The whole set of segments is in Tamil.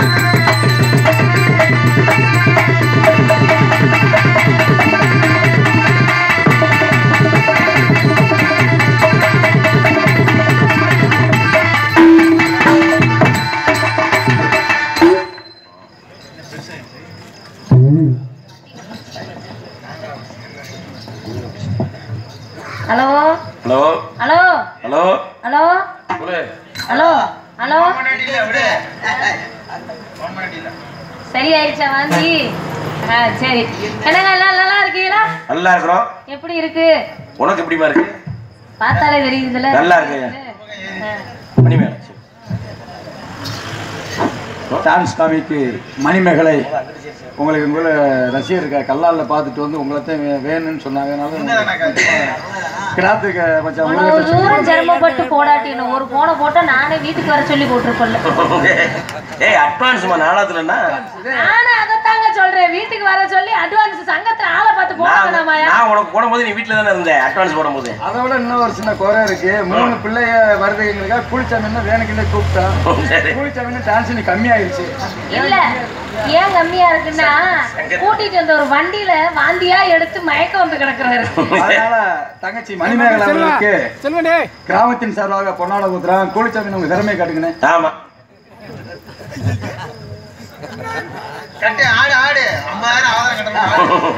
Hello hello hello hello hello சொல்லு ஹலோ ஹலோ சரி ஆயிடுச்சா வாந்தி ஆ சரி என்னங்க எல்லாம் நல்லா இருக்கீங்களா நல்லா இருக்கிறோம் எப்படி இருக்கு உனக்கு எப்படிமா இருக்கு பார்த்தாலே தெரியுதுல்ல நல்லா இருக்கு. ஆ. மணிமேல டான்ஸ் காமிக்கு மணிமேகலை உங்களுக்கு உங்களை ரசிகர் கல்லாலில் பார்த்துட்டு வந்து உங்களை தான் வே- வேணும்னு சொன்னாங்க அதனால கிராத்துக்கு மச்சான் அவ்வளவு உங்களுக்கு தூரம் சிரமப்பட்டு போடாட்டின்னு ஒரு போனை போட்டா நானே வீட்டுக்கு வர சொல்லி போட்டிருப்பேன்ல ஏய் அட்வான்ஸ்மா நாளாத்துலன்னா நானும் அதைத்தாங்க சொல்றேன் வீட்டுக்கு வர சொல்லி அட்வான்ஸ் சங்கத்துல ஆளை பார்த்து போட நான் வேணாமாயா நான் உனக்கு போடும்போது நீ வீட்டில் தானே இருந்த அட்வான்ஸ் போடும்போது அதை விட இன்னும் ஒரு சின்ன குறை இருக்கு மூணு பிள்ளைய வருதுங்களுக்காக குளிச்சாமின்னா வேணுக்குள்ளே கூப்பிட்டான் சரி குளிச்சாமின்னு டான்ஸ் நீ கம்மியாயிருச்சு இல்ல ஏன் கம்மியா இருக்குன்னா கூட்டிட்டு வந்த ஒரு வண்டியில வாந்தியா எடுத்து மயக்கம் வந்து கிடக்குறாரு அதனால தங்கச்சி மணிமேகலை அவர்களுக்கு கிராமத்தின் சார்பாக பொன்னாட ஊத்துறான் குளிச்சாமி உங்க திறமையை காட்டுங்கண்ணே ஆமா கட்டு ஆடு ஆடு ஐம்பதாயிரம் ஆதாரம் கட்டணும்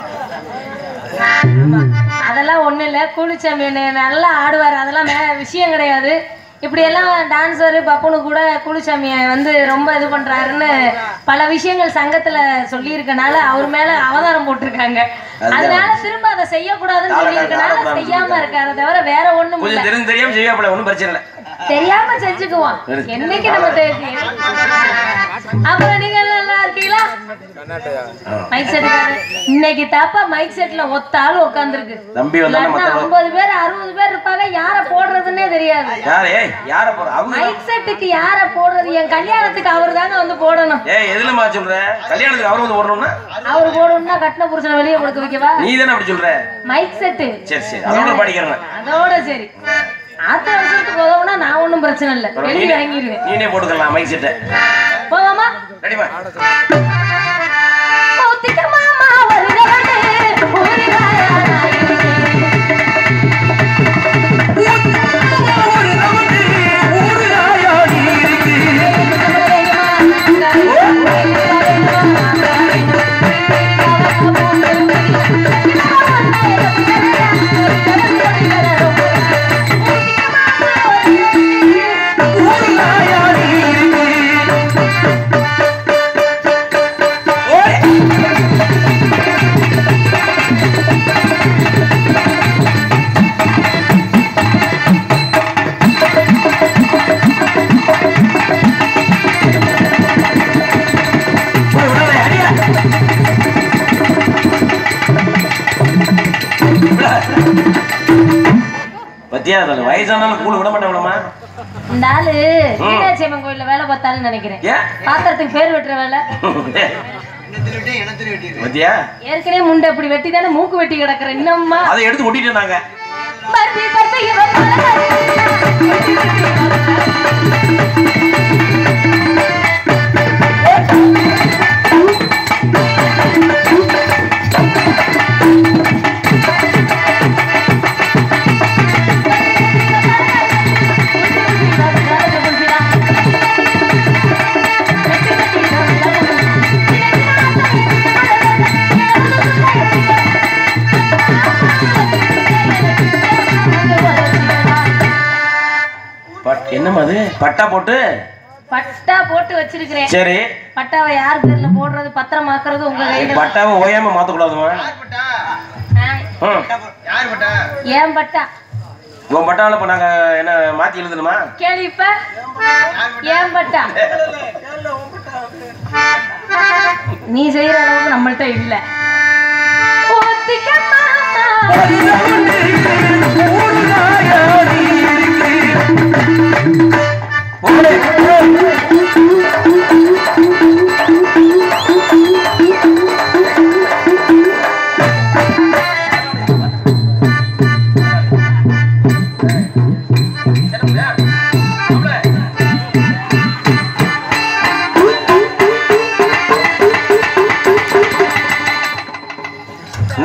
அதெல்லாம் ஒண்ணும் இல்ல கூலிச்சாமி நல்லா ஆடுவார் அதெல்லாம் மே- விஷயம் கிடையாது இப்படி எல்லாம் டான்ஸரு பப்புனு கூட கூலிச்சாமியை வந்து ரொம்ப இது பண்றாருன்னு பல விஷயங்கள் சங்கத்துல சொல்லியிருக்கனால அவர் மேல அவதாரம் போட்டிருக்காங்க அதனால திரும்ப அதை செய்யக்கூடாதுன்னு சொல்லியிருக்கனால செய்யாம இருக்காரு தவிர வேற ஒண்ணும் இல்ல கொஞ்சம் தெரிஞ்சு தெரியாம செய்வாப்புல ஒன்றும் பிரச்சனை இல்லை தெரியாம செஞ்சுக்குவோம் என்னைக்கு நம்ம தெரிஞ்சு அப்புறம் நீங்க எல்லாம் நல்லா இருக்கீங்களா மைக் செட் இன்னைக்கு தாப்பா மைக் செட்ல ஒத்த ஆள் உட்காந்துருக்கு தம்பி வந்தானே மத்த ஐம்பது பேர் அறுபது பேர் இருப்பாங்க யார போடுறதுன்னே தெரியாது யார் ஏய் யாரை போற அவங்க மைக் செட்டுக்கு யார போடுறது என் கல்யாணத்துக்கு அவர் தாங்க வந்து போடணும் ஏய் எதுலமா சொல்ற கல்யாணத்துக்கு அவர் வந்து ஓடணும்னா அவர் போடணும்னா கட்டின புருஷனை வெளியே கொடுக்க வைக்கவா நீ தானே அப்படி சொல்ற மைக் செட்டு சரி சரி அதோட படிக்கிறேன் அதோட சரி ஆத்த வருஷத்துக்கு உதவுனா நான் ஒண்ணும் பிரச்சனை இல்லை வெளியே இறங்கிடுவேன் நீனே போட்டுக்கலாம் மைக் செட்டை போவாமா ரெடிமா மூத்திக்க மாமா வருகிறவனே, ஊறுகாயானாய். பத்தியா அது வயசானாலும் கூழ் விட மாட்டேன் இந்த ஆளு மீனாட்சி அம்மன் கோயில்ல வேலை பார்த்தாலும் நினைக்கிறேன் ஏன் பாத்திரத்துக்கு பேர் வெட்டுற வேலை இனத்துல விட்டு இனத்துல வெட்டிடு பத்தியா ஏற்கனவே முண்டை இப்படி வெட்டி தானே மூக்கு வெட்டி கிடக்குற இன்னும்மா அதை எடுத்து ஒட்டிட்டு நாங்க பருத்தி பருத்தி இவன் பலகாரி. பட் என்னம்மா அது பட்டா போட்டு பட்டா போட்டு வச்சிருக்கிறேன் சரி பட்டாவை யார் பேர்ல போடுறது பத்திரமாக்குறது உங்க கையில பட்டாவை ஓயாம மாத்தக்கூடாதுமா யார் பட்டா ஆ, ம் யார் பட்டா ஏன் பட்டா உன் பட்டாவில் இப்போ நாங்க என்ன மாத்தி எழுதணுமா கேள்வி இப்ப ஏன் பட்டா நீ செய்யற அளவுக்கு நம்மள்ட்ட இல்ல ஒத்திக்க மாமா. சரி,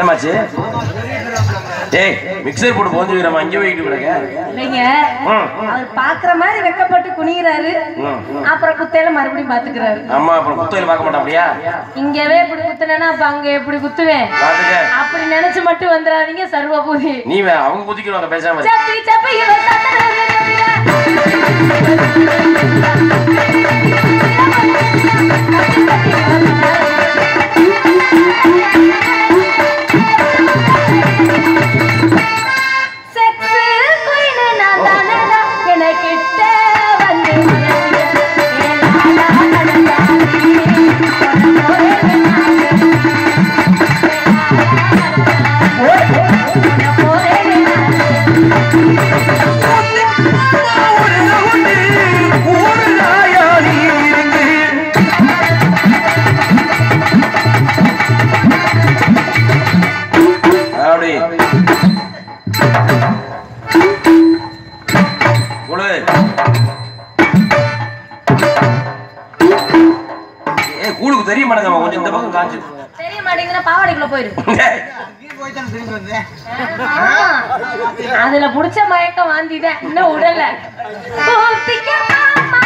என்னமாச்சு டேய் மிக்சர் போட்டு போஞ்சுக்கிறமா இங்கே போய்கிட்டு கிடக்க இல்லைங்க ம். அவர் பாக்குற மாதிரி வெக்கப்பட்டு குனிகிறாரு ம். அப்புறம் குத்தையில மறுபடியும் பாத்துக்கிறாரு அம்மா அப்புறம் குத்தையில் பார்க்க மாட்டா அப்படியா இங்கவே இப்படி குத்துனேன்னா அப்ப அங்க எப்படி குத்துவேன் பாத்துக்க அப்படி நினைச்சு மட்டும் வந்துடாதீங்க சர்வபூதி நீ வே- அவங்க குதிக்கிறவங்க பேசாம இரு. சப்பி சப்பி இவர் எனக்கிட்ட வந்து அப்படி குழு ஏ கூழுக்கு தெரிய மாட்டேங்க கொஞ்சம் இந்த பக்கம் காஞ்சு தெரிய மாட்டேங்குதுன்னா பாவாடைக்குள்ள போயிரு டேய், நீ போய் தானே திரும்பி வந்தேன் ஆமா. அதுல புடிச்ச மயக்கம் வாந்திதான் இன்னும் உடல பூத்திக்க மாமா.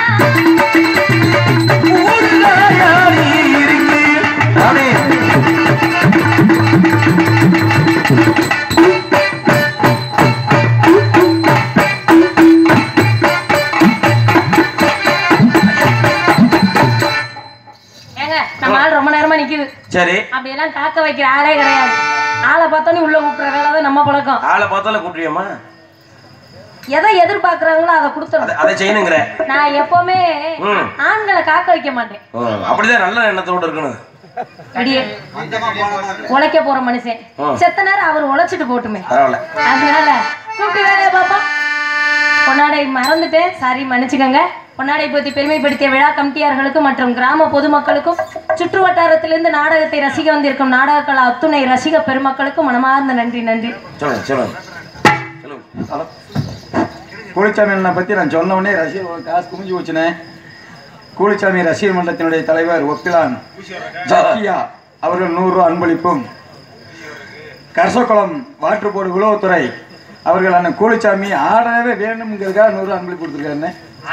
ஏங்க நம்ம ஆள் ரொம்ப நேரமா நிக்குது சரி அப்படியெல்லாம் காக்க வைக்கிற ஆளே கிடையாது ஆளை பார்த்தோன்னே உள்ள கூப்பிடுற வேலை தான் நம்ம பழக்கம் ஆளை பார்த்தால கூட்டுறியம்மா எதை எதிர்பார்க்கறாங்களோ அதை கொடுத்துரும் அதை அதை செய்யணுங்கிற நான் எப்பவுமே ம். ஆண்களை காக்க வைக்க மாட்டேன் ஓ, அப்படிதான் நல்ல எண்ணத்தோட இருக்கணும் அடியே உழைக்க போற மனுஷன் ம். செத்த நேரம் அவர் உழைச்சிட்டு போட்டுமே பரவாயில்ல அதனால கூப்பிட்டு வேலையை பாப்பா பொன்னாடை மறந்துட்டேன் சாரி மன்னிச்சுக்கோங்க பொன்னாடை பத்தி பெருமைப்படுத்திய விழா கமிட்டியார்களுக்கும் மற்றும் கிராம பொதுமக்களுக்கும் சுற்று வட்டாரத்திலிருந்து நாடகத்தை ரசிக்க வந்திருக்கும் நாடக கலா அத்துணை ரசிக பெருமக்களுக்கும் மனமார்ந்த நன்றி நன்றி சொல்லுங்க சொல்லுங்க சொல்லுங்க கூலிச்சாமியனை பற்றி நான் சொன்ன உடனே ரசிகர் காசு குமிஞ்சு போச்சுனே கூலிச்சாமி ரசிகர் மன்றத்தினுடைய தலைவர் ஒப்பிலான் ஜக்கியா அவர்கள் நூறு அன்பளிப்பும் கரசக்குளம் வாட்டர் போர்டு உளவுத்துறை அவர்கள் அண்ணன் கூலிச்சாமி ஆடவே வேணுங்கிறதுக்காக நூறு அன்பளிப்பு கொடுத்துருக்காருண்ணே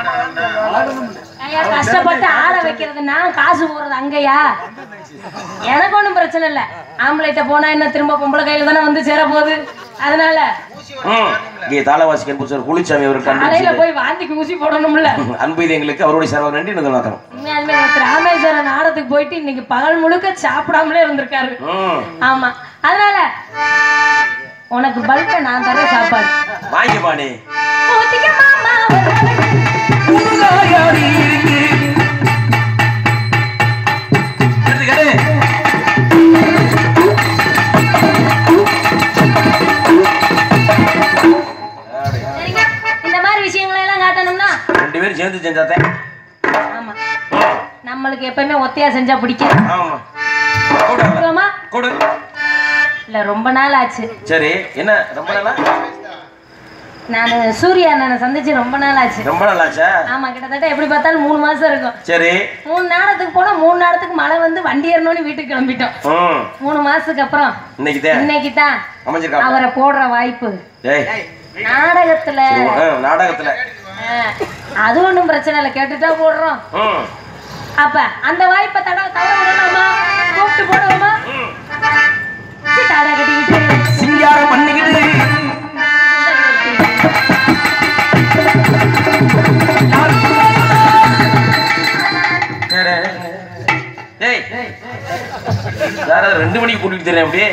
ஐயா கஷ்டப்பட்டு ஆட வைக்கிறது நான் காசு போறது அங்கயா எனக்கு ஒண்ணும் பிரச்சனை இல்ல ஆம்பளைட்ட போனா என்ன திரும்ப பொம்பளை கையில தானே வந்து சேர போகுது அதனால ம் இங்கே தாளவாசி கண்பூசர் குளிச்சாமி அவருக்கு காலையில கண்டு போய் வாந்திக்கு ஊசி போடணும்ல அன்பு இது எங்களுக்கு அவருடைய சர்வ நன்றி நல்லாத்தரும் உண்மையாலுமே நேத்து ராமேஸ்வரம் நாடகத்துக்கு போயிட்டு இன்னைக்கு பகல் முழுக்க சாப்பிடாமலே இருந்திருக்காரு ம் ஆமா அதனால உனக்கு பல்க நான் தரேன் சாப்பாடு வாங்கி பாணி ஊத்திக்க மாமா ஒரு சரிங்க இந்த மாதிரி விஷயங்களை எல்லாம் காட்டணும்னா ரெண்டு பேரும் சேர்ந்து செஞ்சாத்தேன் ஆமா நம்மளுக்கு எப்பவுமே ஒத்தையா செஞ்சா பிடிக்கும் ஆமா கொடு அவளை. ஆமா கொடு இல்ல ரொம்ப நாள் ஆச்சு சரி என்ன ரொம்ப நாளா நான் சூர்யா அண்ணனை சந்திச்சு ரொம்ப நாள் ஆச்சு ரொம்ப நாளாச்சா ஆமா கிட்டத்தட்ட எப்படி பார்த்தாலும் மூணு மாசம் இருக்கும் சரி மூணு நாடகத்துக்கு போனா மூணு நாடகத்துக்கு மழை வந்து வண்டி ஏறணும்னு வீட்டுக்கு கிளம்பிட்டோம் ம் மூணு மாசத்துக்கு அப்புறம் இன்னைக்கு தான் இன்னைக்கு தான் அமைஞ்சிருக்கா அவரை போடுற வாய்ப்பு ஏய் நாடகத்துல ஆ, நாடகத்துல ஆ, அது ஒண்ணும் பிரச்சனை இல்லை கேட்டுட்டா போடுறோம் ம் அப்ப அந்த வாய்ப்பை தட தவற விடலாமா கூப்பிட்டு போடுவோமா சீ, தாடா கட்டிக்கிட்டு சிங்காரம் பண்ணிக்கிட்டு ஏய் வேற ரெண்டு மணிக்கு கூட்டிட்டு தெரியும் அப்படியே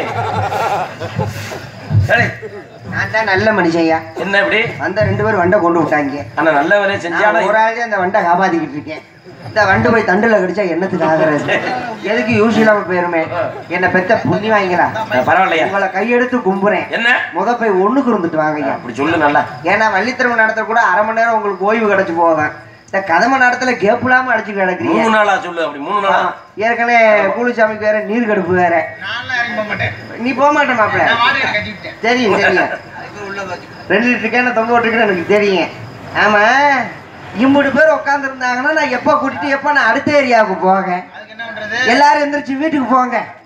ஏய், நான் தான் நல்ல மனுஷன்யா என்ன இப்படி அந்த ரெண்டு பேரும் வண்டை கொண்டு விட்டாங்க ஆனா நல்ல வேலையை செஞ்சாலும் நான் ஒரு ஆளே அந்த வண்டை காப்பாத்திக்கிட்டு இருக்கேன் இந்த வண்டு போய் தண்டுல கடிச்சா என்னத்துக்கு ஆகுறது எதுக்கு யூஸ் இல்லாம போயிருமே என்னை பெத்த புண்ணி வாங்கிங்களா பரவாயில்லையா உங்களை கையெடுத்து கும்புறேன் என்ன முத போய் ஒண்ணுக்கு இருந்துட்டு வாங்கய்யா அப்படி சொல்லு நல்லா ஏன்னா வள்ளித்திரம நடத்த கூட அரை மணி நேரம் உங்களுக்கு ஓய்வு கிடைச்சு போவேன் இந்த கதம நடத்துல கேப் இல்லாம அடிச்சு கிடக்குறீங்க மூணு நாளா சொல்லு அப்படி மூணு நாளா ஆமா. ஏற்கனவே கூலிச்சாமிக்கு வேற நீர் கடுப்பு வேற நான்லாம் இறங்கி போக மாட்டேன் நீ போக மாட்டேன் மாப்பிள்ள நான் வாடகை கட்டிவிட்டேன் தெரியும் தெரியும் ரெண்டு லிட்டர் கேன தொங்க விட்டுருக்குன்னு எனக்கு தெரியும் ஆமா இம்புட்டு பேர் உட்காந்துருந்தாங்கன்னா நான் எப்போ கூட்டிட்டு எப்போ நான் அடுத்த ஏரியாவுக்கு போக அதுக்கு என்ன பண்றது எல்லாரும் எந்திரிச்சு வீட்டுக்கு போங்க ஆ,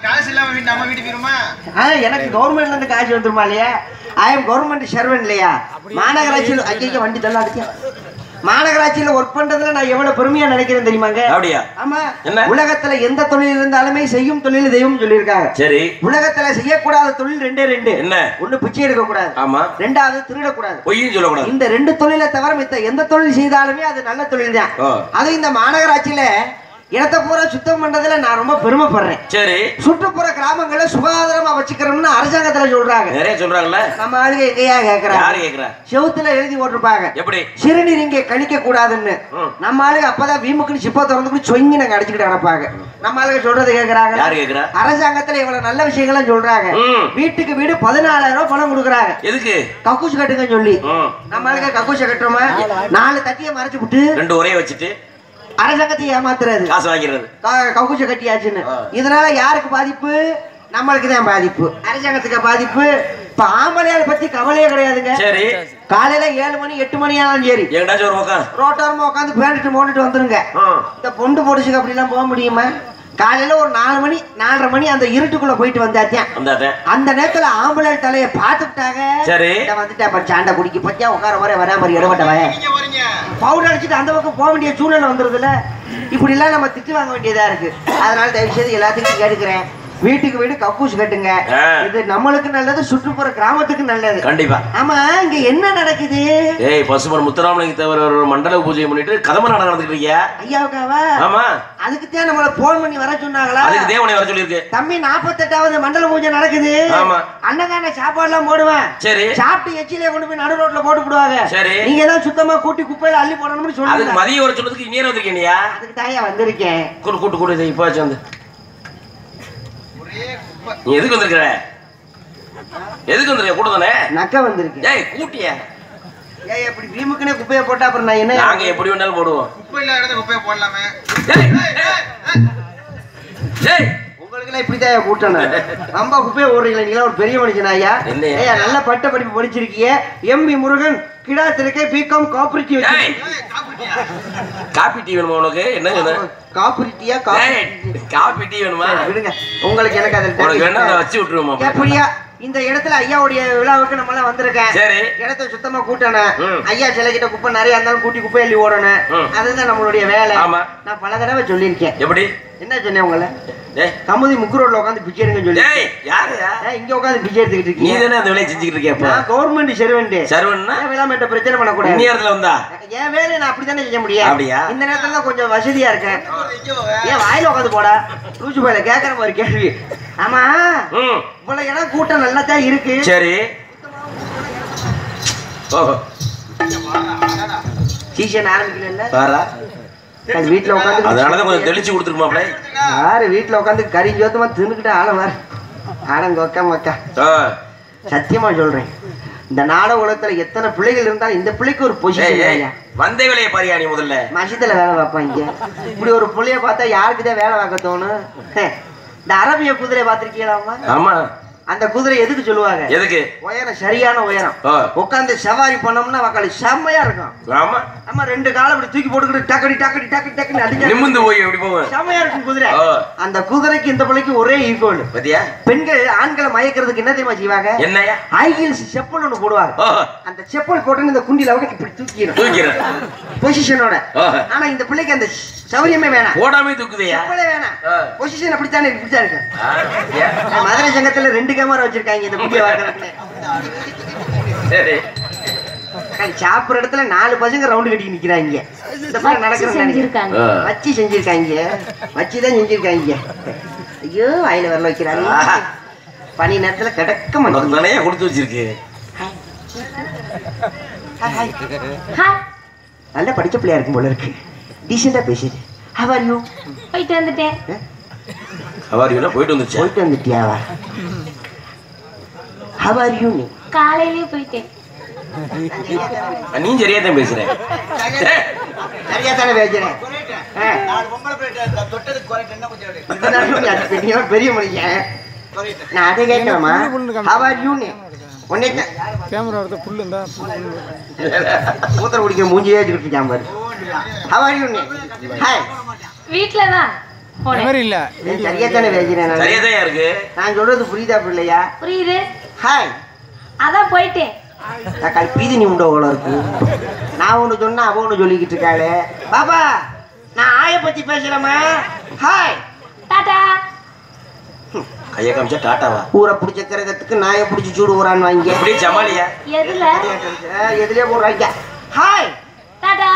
காசு இல்லாம வீட்டு நம்ம வீட்டுக்கு வருமா ஆ எனக்கு கவர்மெண்ட்ல இருந்து காசு வந்துருமா இல்லையா ஐ எம் கவர்மெண்ட் சர்வன் இல்லையா மாநகராட்சியில் ஐயோ வண்டி தள்ளாதுக்கியா மாநகராட்சியில ஒர்க் பண்றதுல நான் எவ்வளவு பெருமையா நினைக்கிறேன் தெரியுமாங்க அப்படியா ஆமா என்ன? உலகத்துல எந்த தொழில் இருந்தாலுமே செய்யும் தொழில் தெய்வம் சொல்லியிருக்காங்க சரி உலகத்துல செய்யக்கூடாத தொழில் ரெண்டே ரெண்டு என்ன ஒண்ணு பிச்சை எடுக்க கூடாது ஆமா ரெண்டாவது திருடக்கூடாது பொய்யும் சொல்லக்கூடாது இந்த ரெண்டு தொழிலை தவிர மித்த எந்த தொழில் செய்தாலுமே அது நல்ல தொழில் தான் ஓ. அது இந்த மாநகராட்சியில இடத்தை பூரா சுத்தம் பண்றதுல நான் ரொம்ப பெருமைப்படுறேன் சரி சுற்றுப்புற கிராமங்களை சுகாதாரமா வச்சுக்கிறோம்னு அரசாங்கத்துல சொல்றாங்க நிறைய சொல்றாங்கல்ல நம்ம ஆளுங்க எங்கேயா யாரு கேக்குறாங்க கேக்குறா செவுத்துல எழுதி போட்டிருப்பாங்க எப்படி சிறுநீர் இங்கே கழிக்க கூடாதுன்னு ம். நம்ம ஆளுங்க அப்பதான் வீமுக்குன்னு சிப்பா திறந்துக்கிட்டு சொங்கி நாங்க அடிச்சுக்கிட்டு கிடப்பாங்க நம்ம ஆளுங்க சொல்றது கேக்குறாங்க யாரு கேக்குறா அரசாங்கத்துல இவ்வளவு நல்ல விஷயங்களும் சொல்றாங்க ம். வீட்டுக்கு வீடு பதினாலாயிரம் ரூபாய் பணம் கொடுக்குறாங்க எதுக்கு கக்கூஸ் கட்டுங்கன்னு சொல்லி ம். நம்ம ஆளுங்க கக்கூச கட்டுறோமா நாலு தட்டியை மறைச்சு விட்டு ரெண்டு ஒரே வச்சுட்டு அரசாங்கத்தை ஏமாத்துறது காசு வாங்கிடுறது க- கக்கூச கட்டியாச்சுன்னு ஆ. இதனால யாருக்கு பாதிப்பு நம்மளுக்கு தான் பாதிப்பு அரசாங்கத்துக்கு பாதிப்பு இப்ப ஆம்பளையால் பத்தி கவலையே கிடையாதுங்க சரி காலையில ஏழு மணி எட்டு மணி ஆனாலும் சரி எங்கடாச்சும் ஒரு பக்கம் ரோட்டோரமா உட்காந்து பேண்டுட்டு மோண்டுட்டு வந்துருங்க ம். இந்த பொண்டு பொடிச்சுக்கு அப்படிலாம் போக முடியுமா காலையில ஒரு நாலு மணி நாலரை மணி அந்த இருட்டுக்குள்ள போயிட்டு வந்தாச்சேன் வந்தாட்டேன் அந்த நேரத்துல ஆம்பளை தலைய பாத்துட்டாங்க சரி. வந்துட்டா பாரு சாண்டை குடிக்க பத்தியா உட்கார வர வரா மாதிரி இடப்பட்டவன் நீங்க வரீங்க பவுடர் அடிச்சுட்டு அந்த பக்கம் போக வேண்டிய சூழ்நிலை வந்துருதுல இப்படி எல்லாம் நம்ம திட்டு வாங்க வேண்டியதா இருக்கு அதனால தயவு செய்து எல்லாத்துக்கும் கேட்டுக்கிறேன் வீட்டுக்கு வீடு கக்கூஸ் கட்டுங்க ஆ. இது நம்மளுக்கு நல்லது சுற்றுப்புற கிராமத்துக்கு நல்லது கண்டிப்பா ஆமா இங்க என்ன நடக்குது ஏய் பசுமன் முத்துராமலிங்க தேவர் ஒரு மண்டல பூஜை பண்ணிட்டு கதம்ப நாடகம் நடந்துட்டு இருக்கியா ஐயாவுக்காவா ஆமா அதுக்கு தான் நம்மள போன் பண்ணி வர சொன்னாங்களா அதுக்கு தேவனை வர சொல்லியிருக்கு தம்பி நாற்பத்தெட்டாவது மண்டல பூஜை நடக்குது ஆமா. அன்னதான சாப்பாடு எல்லாம் போடுவேன் சரி சாப்பிட்டு எச்சிலே கொண்டு போய் நடு ரோட்ல போட்டு விடுவாங்க சரி. நீங்க தான் சுத்தமா கூட்டி குப்பையில அள்ளி போடணும்னு அதுக்கு சொல்லுங்க மதியம் வர சொன்னதுக்கு இன்னேரம் வந்திருக்கேனியா அதுக்கு தாயா வந்திருக்கேன் கூட்டு கூட்டு கூட்டு இதை இப்போ வச்சு வந்து ஒரே குப்பை நீ எதுக்கு வந்திருக்கிற எதுக்கு வந்திருக்க கூட தானே நக்க வந்திருக்கேன் ஏய் கூட்டிய ஏய் இப்படி பீமுக்குனே குப்பையை போட்டா அப்புறம் நான் என்ன நாங்க எப்படி வேணாலும் போடுவோம் குப்பை இல்லாத இடத்துல குப்பையை போடலாமே ஏய் ஏய் உங்களுக்கு இப்படி தான் கூட்டணும் ரொம்ப குப்பையை ஓடுறீங்களா நீங்களா ஒரு பெரிய மனுஷன் ஐயா என்னய்யா? ஐயா நல்ல பட்ட படிப்பு படிச்சிருக்கீங்க எம்பி முருகன் கிடா திருக்கை பிகாம் காப்பரேட்டிவ் ஏய் காப்பி டீ வேணுமா உனக்கு என்ன சொன்ன காப்பரேட்டியா ஏய் காப்பி டீ வேணுமா விடுங்க உங்களுக்கு எனக்கு அதில் உனக்கு வேணா அதை தெரியும். வச்சு விட்டுருவோமா எப்படியா இந்த இடத்துல ஐயாவுடைய விழாவுக்கு நம்ம எல்லாம் வந்திருக்கேன் சரி இடத்த சுத்தமா கூட்டணும் ம். ஐயா சில கிட்ட குப்பை நிறைய இருந்தாலும் கூட்டி குப்பை அள்ளி ஓடணும் ம். அதுதான் நம்மளுடைய வேலை ஆமா. நான் பல தடவை சொல்லியிருக்கேன் எப்படி என்ன சொன்னேன் உங்களை ஏய் கமுதி முக்கு ரோட்ல உட்காந்து பிச்சை எடுங்கன்னு சொல்லி ஏய் யாரையா ஏன் இங்க உட்காந்து பிச்சை எடுத்துக்கிட்டு நீ இருக்கீங்க தானே அந்த வேலையை செஞ்சுக்கிட்டு இருக்கியப்ப நான் கவர்மெண்ட் சர்வெண்ட் சர்வன்னா ஏன் விழாமேட்ட பிரச்சனை பண்ணக்கூடாது இந்நேரத்துல வந்தா என் வேலையை நான் அப்படித்தானே செய்ய முடியும் அப்படியா? இந்த நேரத்துல தான் கொஞ்சம் வசதியா இருக்கேன் இங்க போவே ஏன் வாயில உட்காந்து போடா லூசு போயில கேக்குற மாதிரி கேள்வி ஆமா ம் இவ்வளவு இடம் கூட்டம் நல்லா தான் இருக்கு சரி ஓஹோ சீசன் ஆரம்பிக்கல பாரா அது வீட்டுல உட்காந்து அதனாலதான் கொஞ்சம் தெளிச்சு கொடுத்துருமாப்ல யாரு வீட்டுல உட்காந்து கறி ஜோத்தமா தின்னுக்கிட்டு ஆள வர ஆனங்க ஒக்கா மக்கா சத்தியமா சொல்றேன் இந்த நாடக உலகத்துல எத்தனை பிள்ளைகள் இருந்தாலும் இந்த பிள்ளைக்கு ஒரு பொசிஷன் ஐயா வந்த வேலையை பாரியா நீ முதல்ல மசித்துல வேலை பார்ப்பாங்க இப்படி ஒரு புள்ளைய பார்த்தா யாருக்கு தான் வேலை பார்க்க தோணும் ஹே, இந்த அரபிய குதிரையை பார்த்திருக்கீங்களாமா ஆமா அந்த குதிரை எதுக்கு சொல்லுவாங்க எதுக்கு உயரம் சரியான உயரம் ஆ. உட்காந்து சவாரி பண்ணோம்னா வக்காளி செம்மையா இருக்கும் ஆமா நம்ம ரெண்டு காலம் இப்படி தூக்கி போட்டுக்கிட்டு டக்கடி டக்கடி டக்கடி டக்குன்னு அடிக்க நிமிந்து போய் எப்படி போவேன் செம்மையா இருக்கும் குதிரை ஆ. அந்த குதிரைக்கு இந்த பிள்ளைக்கு ஒரே ஈக்குவல் பத்தியா பெண்கள் ஆண்களை மயக்கிறதுக்கு என்ன தெரியுமா செய்வாங்க என்னையா ஹை ஹீல்ஸ் செப்பல் ஒண்ணு போடுவாங்க ஓஹோ அந்த செப்பல் போட்டு இந்த குண்டில அவங்க இப்படி தூக்கிடும் தூக்கிறேன் பொசிஷனோட ஆஹா. ஆனா இந்த பிள்ளைக்கு அந்த சௌரியமே வேணாம் போடாமே தூக்குதையா செப்பலே வேணாம் ஆ. பொசிஷன் அப்படித்தானே இப்படித்தான் இருக்கு ஆ, ஏன்? மதுரை சங்கத்துல ரெண்டு கேமரா வச்சிருக்காங்க இந்த குண்டிய வாக்குறதுல சரி சாப்பிடுற இடத்துல நாலு பசங்க ரவுண்டு கட்டி நிக்கிறாங்க இந்த பிள்ளை நடக்கிறது நினைக்கிறேன் செஞ்சிருக்காங்க ஆ. வச்சு செஞ்சிருக்காங்க வச்சு தான் செஞ்சிருக்காங்க ஐயோ வாயில வரல வைக்கிறாங்க ஆஹா. பனி நேரத்துல கிடக்க உனக்கு மாட்டேங்குது தானே கொடுத்து வச்சிருக்கு ஹாய், ஹாய். ஹாய் நல்ல படிச்ச பிள்ளையா இருக்கும் போல இருக்கு டீசெண்டா பேசுது ஹவ் ஆர் யூ போயிட்டு வந்துட்டேன் சவாரியோட போயிட்டு வந்துச்சா போயிட்டு வந்துட்டியாவா ஹவ் ஆர் யூ நீ காலையிலேயே போயிட்டேன் நீ சரியா தான் பேசுறேன் ஏய், சரியா தானே பேசுறேன் ஆ, நாலு பொம்பளை பிள்ளை தொட்டதுக்கு குறைட்டு என்ன கொஞ்சம் எடு. இந்த நாட்டுல நீ அது பெரிய பெரிய மனுஷன் குறைட்டு. நான் அதை கேட்கலாமா ஹவ் ஆர் யூ நீ உன்னை கேமரா எடுத்து புல்லு இருந்தா மூத்தர் குடிக்கிற மூஞ்சியே வச்சுக்கிட்டு இருக்கான் பாரு ஹவ் ஆர் யூ நீ ஹாய் வீட்டில் தான் போனேன் மாதிரி இல்ல சரியா தானே பேசுறேன் நான். சரியா தான் இருக்கு நான் சொல்றது புரியுதா பிள்ளையா புரியுது ஹாய் அதான் போயிட்டேன் தக்காளி பீதி நீ உண்ட போல இருக்கு நான் ஒன்று சொன்னா அவ ஒன்று சொல்லிக்கிட்டு இருக்காளே பாப்பா நான் ஆய பத்தி பேசுறேம்மா ஹாய் டாடா கையை காமிச்சா டாட்டாவா ஊரை பிடிச்ச கிரகத்துக்கு நாயை பிடிச்சி சூடு ஊறான்னு வாங்க இப்படியே ஜமாலியா எதுல எதுலயே போடுறாங்க ஹாய் டாடா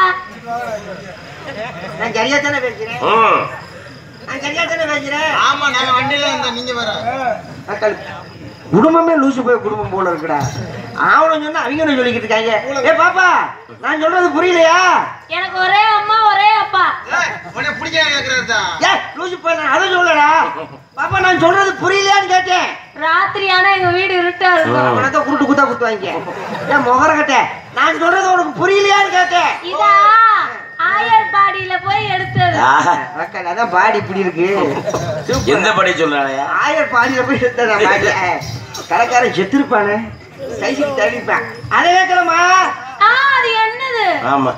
நான் சரியா தானே பேசுறேன் ம் நான் சரியா தானே பேசுறேன் ஆமா நாங்க வண்டியில இருந்தோம் நீங்க வர தக்காளி குடும்பமே லூசு போய் குடும்பம் போல இருக்குடா அவனும் சொன்னா அவங்க ஒண்ணு சொல்லிக்கிட்டு இருக்காங்க ஏ பாப்பா நான் சொல்றது புரியலையா எனக்கு ஒரே அம்மா ஒரே அப்பா உடனே பிடிக்க கேக்குறதா ஏ லூசு போய் நான் அதை சொல்லடா பாப்பா நான் சொல்றது புரியலையான்னு கேட்டேன் ராத்திரி ஆனா எங்க வீடு இருட்டா இருக்கும் உனக்கு குருட்டு குத்தா குத்துவாங்க ஏன் முகர கட்ட நான் சொல்றது உனக்கு புரியலையான்னு கேட்டேன் இதா ஆயர் பாடியில போய் எடுத்தது ஆஹா. மக்கள் அதான் பாடி இப்படி இருக்கு எந்த படி சொல்றாளையா ஆயர் பாடியில போய் எடுத்தேன் நான் பாடி கடைக்காரன் செத்துருப்பானே கைசிக்கு தள்ளிப்பான் அதை கேட்கலமா ஆ அது என்னது ஆமா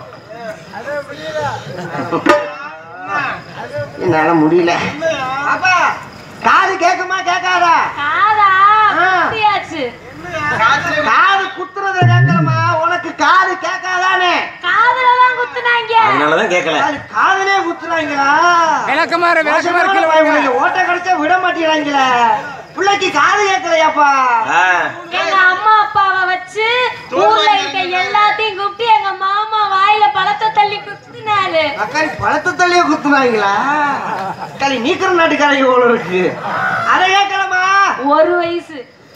என்னால முடியல அப்பா காது கேக்குமா கேட்காதா காதா ஆ. குத்தியாச்சு காது குத்துறத கேட்கலமா உனக்கு காது கேட்காதானே காதுல தான் குத்துனாங்க அதனாலதான் கேட்கல காது காதுலயே குத்துறாங்களா விளக்கமாறு விளக்கமாறு மோசமான கீழே பயமுள்ள வாங்க ஓட்ட கிடைச்சா விட மாட்டேங்கிறாங்களே பிள்ளைக்கு காது கேட்கலையாப்பா ஆ. எங்க அம்மா அப்பாவை வச்சு ஊர்ல இருக்க எல்லாத்தையும் கூப்பிட்டு எங்க மாமா வாயில பழத்தை தள்ளி குத்துனாரு அக்காளி பழத்தை தள்ளியே குத்துனாங்களா அக்காளி நீக்கிற நாட்டுக்காரங்க போல இருக்கு அதை கேட்கலமா ஒரு வயசு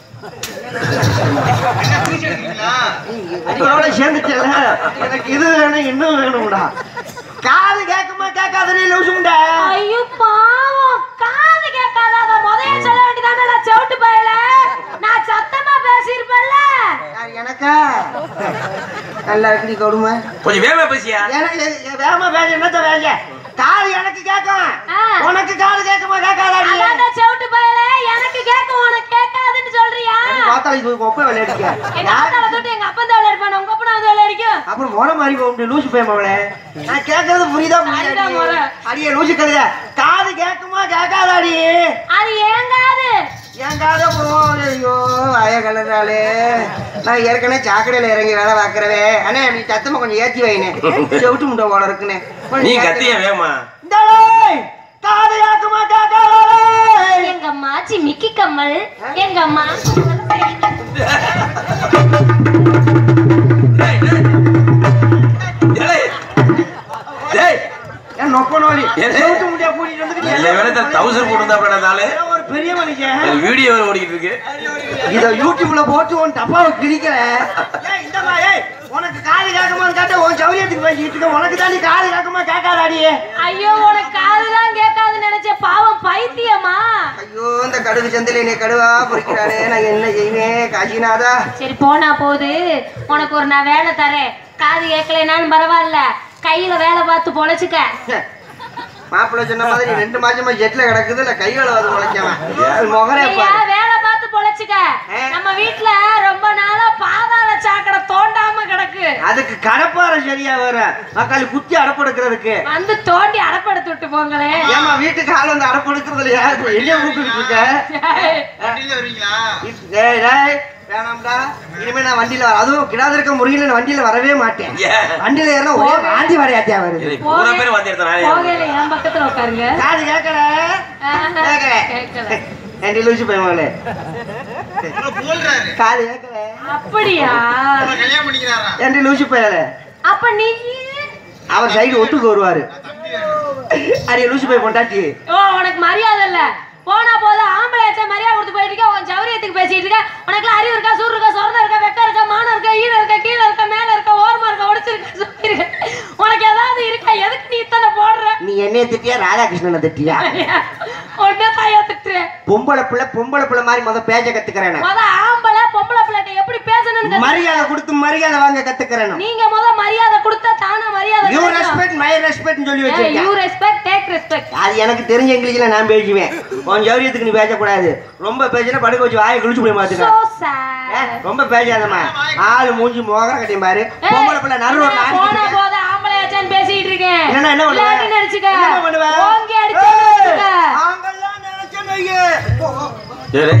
அடியோட சேர்ந்துச்சல எனக்கு இது வேணும் இன்னும் வேணும்டா காது கேட்குமா கேட்காதே லூசுண்டா ஐயோ பாவம் காது கேட்காத அத முதல்ல சொல்ல வேண்டியதானே நான் செவிட்டு போயல நான் சத்தமா பேசியிருப்பேன்ல எனக்கா நல்லா இருக்கு நீ கொடுமை கொஞ்சம் வேகமா பேசியா எனக்கு எ- வேகமா பேச என்னத்த பேச காது எனக்கு கேட்கும் ஆ. உனக்கு காது கேட்குமா கேட்காதாடி அதான் செவிட்டு போயல எனக்கு கேட்கும் உனக்கு கேட்காதுன்னு சொல்றியா பார்த்தாலும் இது கொப்பை விளையாடிக்க எங்க ஆத்தால தொட்டு எங்க அப்பா தான் விளையாடுப்பான் உங்க அப்பா வந்து விளையாடிக்கும் அப்புறம் முறை மாதிரி போக முடியும் லூசு பையன் அவளே நான் கேட்கறது புரியுதா சரிடா முறை. புரியுதா அடியே லூசு கழுத காது கேட்குமா கேட்காதாடி அது ஏங்காது என் காதை போ ஐயோ அய கலராளே நான் ஏற்கனவே சாக்கடையில இறங்கி வேலை பார்க்கறவே அண்ணே நீ சத்தமா கொஞ்சம் ஏத்தி வைனே செவிட்டு முட்டை போல இருக்குனே நீ கத்திய வேகமா இந்தாடேய், காது கேட்குமா கேட்காதாடே எங்க அம்மாச்சி மிக்கி கம்மல் எங்க அம்மா டேய், டேய். டேய். டேய். ஏன் நொப்ப நோலி எது? செவிட்டு முட்டையை கூட்டிட்டு வந்துட்டு நல்ல வேலை இந்த தௌசண்ட் போட்டுருந்தா நாளு ஏதோ ஒரு பெரிய மனுஷன் வீடியோ ஓடிக்கிட்டு இருக்கு இத யூடியூப்ல போட்டு உன் டப்பாவை கிழிக்கிற ஏய் இந்தம்மா ஏய் உனக்கு காது கேட்குமான்னு கேட்ட உன் சௌரியத்துக்கு பேசிக்கிட்டு இருக்க உனக்கு தாண்டி காது கேட்குமா கேட்காதாடி ஐயோ உனக்கு காதுதான் கேட்காதுன்னு நினைச்ச பாவம் பைத்தியமா ஐயோ இந்த கடுகு சந்தையில என்னை கடுவா பொறிக்கிறானே நான் என்ன செய்வேன் காசிநாதா சரி போனா போகுது உனக்கு ஒரு நான் வேலை தரேன் காது கேட்கலைனாலும் பரவாயில்ல கையில வேலை பார்த்து பொழைச்சுக்க மாப்பிள்ளை சொன்ன மாதிரி ரெண்டு மாசமா ஜெட்ல கிடக்குது இல்ல கை வேலை வந்து முளைக்காம முகரே ஐயா, பாரு வேலை பார்த்து பொழைச்சுக்க ஆ. நம்ம வீட்டுல ரொம்ப நாளா பாதாள சாக்கடை தோண்டாம கிடக்கு அதுக்கு கடப்பாறை சரியா வர மக்காளி குத்தி அடப்படுக்கிறதுக்கு வந்து தோண்டி அடப்படுத்து விட்டு போங்களேன் ஏமா வீட்டுக்கு ஆள் வந்து அடப்படுக்கிறது இல்லையா இப்ப எளிய கூப்பிட்டு இருக்க வண்டியில வருவீங்களா டேய் டேய் வேணாம்டா இனிமே நான் வண்டியில வர- அதுவும் கிடாது இருக்க முருகில நான் வண்டியில வரவே மாட்டேன் ஏன்? வண்டியில ஏறினா ஒரே வாந்தி வரையாத்தியா வருது இது பூரா பேர் வந்து எடுத்தேன் போகையில என் பக்கத்துல உட்காருங்க காது கேட்கல ஆஹா, கேட்கல கேட்கல ஏண்டி லூசு பையன் உங்களை புகழ்றாரு காது கேட்கல அப்படியா உங்களை கல்யாணம் பண்ணிக்கிறாரா ஏண்டி லூசு பையல அப்ப நீ அவர் சைடு ஒட்டுக்கு வருவாரு அடியே லூசு பையன் பொண்டாட்டி ஓ உனக்கு மரியாதை இல்ல போனா போதும் ஆம்பளை ஆச்சா மரியாதை கொடுத்து போயிட்டு இருக்க உன் சௌரியத்துக்கு பேசிட்டு இருக்க உனக்கு அறிவு இருக்கா சூர் இருக்கா சொரணம் இருக்கா வெக்கம் இருக்கா மானம் இருக்கா ஈர இருக்கா கீழே இருக்கா மேல இருக்கா ஓரமா இருக்கா உடச்சிருக்கா சுத்தி இருக்க உனக்கு ஏதாவது இருக்கா எதுக்கு நீ இத்தனை போடுற நீ என்னைய திட்டியா ராதாகிருஷ்ணனை திட்டியா உடனே தாயா திட்டுறேன் பொம்பளை பிள்ளை பொம்பளை பிள்ளை மாதிரி முத பேச்ச கத்துக்கிறேன் முத ஆம்பளை பொம்பளை பிள்ளைட்ட எப்படி பேசணும்னு கத்து- மரியாதை கொடுத்து மரியாதை வாங்க கத்துக்கிறேன் நீங்க முத மரியாதை கொடுத்தா தானா மரியாதை யூ கிடைக்கும். ரெஸ்பெக்ட் மை ரெஸ்பெக்ட் சொல்லி ஏய், வச்சிருக்கேன் you respect, take respect. அது எனக்கு தெரிஞ்ச இங்கிலீஷ்ல நான் பேசுவேன் உன் ஜௌரியத்துக்கு நீ பேசக்கூடாது ரொம்ப பேசினா படுக்க வச்சு வாயை கிழிச்சு போய் So மாத்துக்க ஏ, sad. ரொம்ப பேசாதம்மா ஆளு மூஞ்சி மோகர கட்டியும் பாரு ஏய், பொம்பளை பிள்ளை நடுவு நான் போன போது ஆம்பளையாச்சான்னு பேசிட்டு இருக்கேன் என்னடா, என்ன பண்ணுவ? இல்லாட்டி நடிச்சுக்க. என்ன பண்ணுவ? ஓங்கி அடிச்சேன்னு ஏய், வச்சுக்க. சரி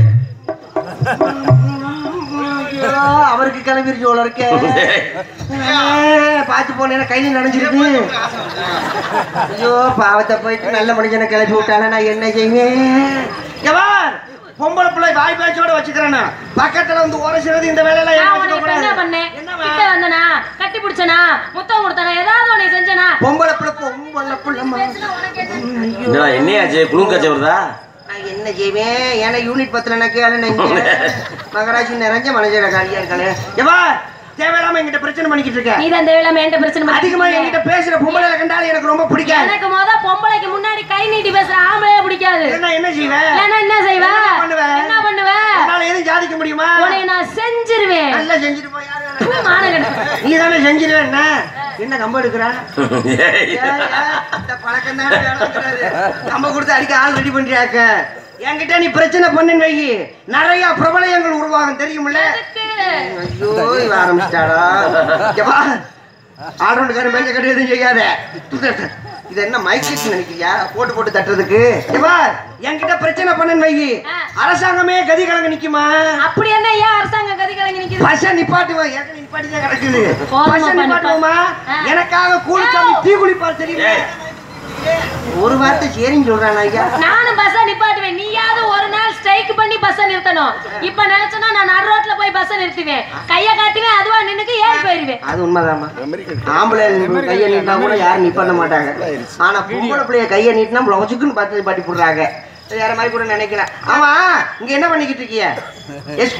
ஐயோ, அவருக்கு கிளம்பிருச்சு போல இருக்கே பார்த்து போனேன்னா கையில நனைஞ்சிருக்கு ஐயோ பாவத்தை போயிட்டு நல்ல மனுஷனை கிளப்பி விட்டால நான் என்ன செய்வேன் எவார் பொம்பளை பிள்ளை வாய் பேச்சோட வச்சுக்கிறேன் பக்கத்துல வந்து உரைச்சுறது இந்த வேலையெல்லாம் நான் ஏன் உன்னை வச்சுக்க இப்ப என்ன கூடாது? பண்ணேன் என்னம்மா? கிட்ட வந்தனா கட்டி பிடிச்சனா முத்தம் கொடுத்தனா ஏதாவது உன்னை செஞ்சனா பொம்பளை பிள்ளை பொம்பளை பிள்ளைம்மா. என்னடா என்னையாச்சு குழுங்கச்ச வருதா நான் என்ன செய்வேன் ஏன்னா யூனிட் பத்துல எனக்கு வேலை நினைக்கிறேன் மகராஜி நிறைஞ்ச மனுஷன காலியா இருக்கானே எவா தேவையில்லாம என்கிட்ட பிரச்சனை பண்ணிக்கிட்டு இருக்க நீ தான் தேவையில்லாம என்கிட்ட பிரச்சனை பண்ணிட்டு அதிகமா இருக்க. என்கிட்ட பேசுற பொம்பளை கண்டாலும் எனக்கு ரொம்ப பிடிக்காது எனக்கு முத பொம்பளைக்கு முன்னாடி கை நீட்டி பேசுற ஆம்பளையே பிடிக்காது என்ன என்ன செய்வேன் இல்லன்னா என்ன செய்வ என்ன பண்ணுவ? என்ன பண்ணுவ என்னால எதுவும் சாதிக்க முடியுமா உன்னை நான் செஞ்சிருவேன் நல்லா செஞ்சுட்டு போய் யாரு வேணா. மானகன் நீ தானே செஞ்சிருவேன் என்ன என்ன கம்ப எடுக்கிறா ஏய். இந்த பழக்கம் தான் கம்ப கொடுத்து அடிக்க ஆள் ரெடி பண்றியாக்க என்கிட்ட நீ பிரச்சனை பண்ணுன்னு வை நிறைய பிரபலயங்கள் உருவாகும் தெரியுமில்ல எதுக்கு? ஐயோ இவ ஆரம்பிச்சிட்டாடா எப்பா ஆல்ரவுண்டுக்காரன் மேய்ச்ச கட்டி எதுவும் செய்யாத இது என்ன மைக்கெட் நினைக்கிறியா போட்டு போட்டு தட்டுறதுக்கு எப்பா என்கிட்ட பிரச்சனை பண்ணுன்னு வை ஆ. அரசாங்கமே கதி கலங்க நிக்குமா அப்படி என்ன ஏன் அரசாங்கம் கதி கலங்கி நிக்குது பச நிப்பாட்டுவா ஏற்கனவே நிப்பாட்டிதான் கிடக்குது போதுமா, பச பண்ணு, நிப்பாட்டுவோமா ஆ. எனக்காக கூலிச்சாமி டீ குளிப்பார் தெரியுமா ஏய். ஒரு வார்த்தை சரின்னு சொல்றான் ஐயா நானும் பஸ்ஸ நிப்பாட்டுவேன் நீயாவது ஒரு நாள் ஸ்ட்ரைக் பண்ணி பஸ்ஸ நிறுத்தணும் இப்ப நினைச்சனா நான் நடு ரோட்ல போய் பஸ்ஸ நிறுத்துவேன் கைய காட்டுவேன் அதுவா நின்னுக்கு ஏறி போயிருவேன் அது உண்மைதாம்மா ஆம்பளை கையை நீட்டினா கூட யாரும் நிப்பாட்ட மாட்டாங்க ஆனா பொம்பளை பிள்ளைய கையை நீட்டினா பிளவுச்சுக்குன்னு பார்த்து பாட்டி போடுறாங்க வேற மாதிரி கூட நினைக்கிறேன் ஆமா இங்க என்ன பண்ணிக்கிட்டு இருக்கிய எஸ்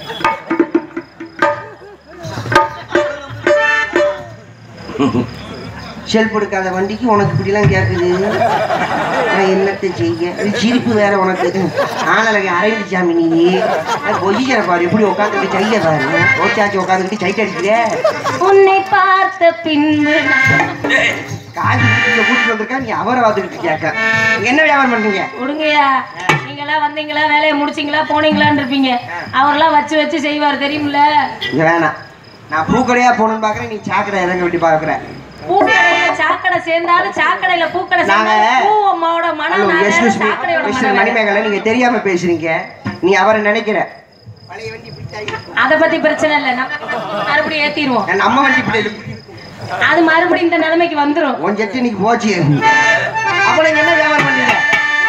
செல்ஃப் எடுக்காத வண்டிக்கு உனக்கு இப்படிலாம் கேட்குது நான் என்னத்தை செய்ய இது சிரிப்பு வேற உனக்கு ஆனலகை அரைவி சாமி நீ பொசிஷனை பாரு எப்படி உட்காந்துட்டு செய்ய பாரு ஓச்சாச்சு உட்காந்துக்கிட்டு சைட் அடிக்கிறே உன்னை பார்த்த பின்பு நான் காசு கொடுத்து கூட்டிட்டு வந்திருக்கா நீ அவரை பார்த்துக்கிட்டு கேட்க நீங்க என்ன வியாபாரம் பண்றீங்க விடுங்கய்யா நீங்களாம் வந்தீங்களா வேலையை முடிச்சீங்களா போனீங்களான்னு இருப்பீங்க அவரெல்லாம் வச்சு வச்சு செய்வார் தெரியுமில்ல இங்க வேணாம் நான் பூக்கடையா போகணும்னு பாக்குறேன் நீ சாக்கடை இறங்க விட்டு பாக்குற பூக்கடையில சாக்கடை சேர்ந்தாலும் சாக்கடையில பூக்கடை நாங்க சேர்ந்தாலும் பூ அம்மாவோட மனம் ஹலோ வேற, எஸ்எஸ் சாக்கடையோட மிஸ்டர் மனம் வேற. மணிமேகலை நீங்க தெரியாம பேசுறீங்க நீ அவரை நினைக்கிற பழைய வண்டி இப்படி தாய். அத பத்தி பிரச்சனை இல்ல நம்ம மறுபடியும் ஏத்திடுவோம் நம்ம வண்டி இப்படி இருக்கு. அது மறுபடியும் இந்த நிலைமைக்கு வந்துரும் உன் ஜெட்டு இன்னைக்கு போச்சு அப்ப நீங்க என்ன வியாபாரம் பண்ணீங்க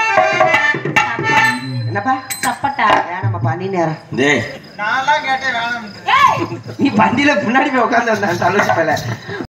என்னப்பா சப்பட்டா வேணாம்ப்பா நீ நேரம் டேய் நான்லாம் கேட்டேன் வேணாம் ஏய் நீ பந்தியில முன்னாடி போய் உட்காந்து வந்தான் தலச்சு பேல